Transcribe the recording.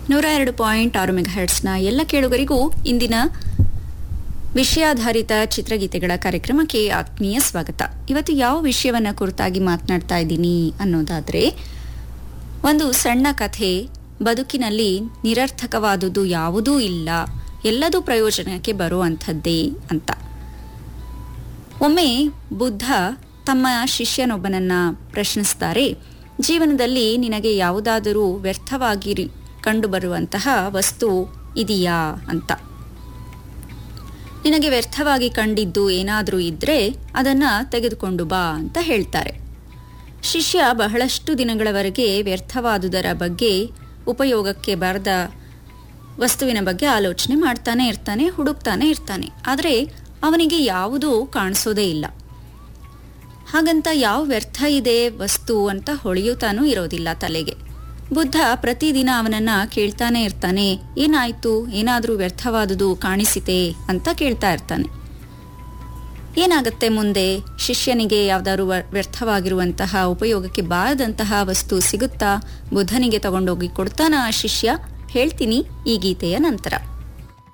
ನೂರ ಎರಡು ಪಾಯಿಂಟ್ ಆರು ಮೆಗಾಹೆಟ್ಸ್ನ ಎಲ್ಲ ಕೇಳುಗರಿಗೂ ಇಂದಿನ ವಿಷಯಾಧಾರಿತ ಚಿತ್ರಗೀತೆಗಳ ಕಾರ್ಯಕ್ರಮಕ್ಕೆ ಆತ್ಮೀಯ ಸ್ವಾಗತ ಇವತ್ತು ಯಾವ ವಿಷಯವನ್ನ ಕುರಿತಾಗಿ ಮಾತನಾಡ್ತಾ ಇದ್ದೀನಿ ಅನ್ನೋದಾದ್ರೆ ಒಂದು ಸಣ್ಣ ಕಥೆ ಬದುಕಿನಲ್ಲಿ ನಿರರ್ಥಕವಾದುದು ಯಾವುದೂ ಇಲ್ಲ ಎಲ್ಲದೂ ಪ್ರಯೋಜನಕ್ಕೆ ಬರುವಂಥದ್ದೇ ಅಂತ ಒಮ್ಮೆ ಬುದ್ಧ ತಮ್ಮ ಶಿಷ್ಯನೊಬ್ಬನನ್ನ ಪ್ರಶ್ನಿಸ್ತಾರೆ ಜೀವನದಲ್ಲಿ ನಿನಗೆ ಯಾವುದಾದರೂ ವ್ಯರ್ಥವಾಗಿ ಕಂಡುಬರುವಂತಹ ವಸ್ತು ಇದೆಯಾ ಅಂತ ನಿನಗೆ ವ್ಯರ್ಥವಾಗಿ ಕಂಡಿದ್ದು ಏನಾದರೂ ಇದ್ರೆ ಅದನ್ನ ತೆಗೆದುಕೊಂಡು ಬಾ ಅಂತ ಹೇಳ್ತಾರೆ ಶಿಷ್ಯ ಬಹಳಷ್ಟು ದಿನಗಳವರೆಗೆ ವ್ಯರ್ಥವಾದುದರ ಬಗ್ಗೆ ಉಪಯೋಗಕ್ಕೆ ಬಾರದ ವಸ್ತುವಿನ ಬಗ್ಗೆ ಆಲೋಚನೆ ಮಾಡ್ತಾನೆ ಇರ್ತಾನೆ ಹುಡುಕ್ತಾನೆ ಇರ್ತಾನೆ ಆದರೆ ಅವನಿಗೆ ಯಾವುದೂ ಕಾಣಿಸೋದೇ ಇಲ್ಲ ಹಾಗಂತ ಯಾವ ವ್ಯರ್ಥ ಇದೆ ವಸ್ತು ಅಂತ ಹೊಳೆಯುತ್ತಾನೂ ಇರೋದಿಲ್ಲ ತಲೆಗೆ ಬುದ್ಧ ಪ್ರತಿದಿನ ಅವನನ್ನ ಕೇಳ್ತಾನೆ ಇರ್ತಾನೆ ಏನಾಯ್ತು ಏನಾದರೂ ವ್ಯರ್ಥವಾದುದು ಕಾಣಿಸಿತೆ ಅಂತ ಕೇಳ್ತಾ ಇರ್ತಾನೆ ಏನಾಗುತ್ತೆ ಮುಂದೆ ಶಿಷ್ಯನಿಗೆ ಯಾವ್ದಾದ್ರು ವ್ಯರ್ಥವಾಗಿರುವಂತಹ ಉಪಯೋಗಕ್ಕೆ ಬಾರದಂತಹ ವಸ್ತು ಸಿಗುತ್ತಾ ಬುದ್ಧನಿಗೆ ತಗೊಂಡೋಗಿ ಕೊಡ್ತಾನ ಆ ಶಿಷ್ಯ ಹೇಳ್ತೀನಿ ಈ ಗೀತೆಯ ನಂತರ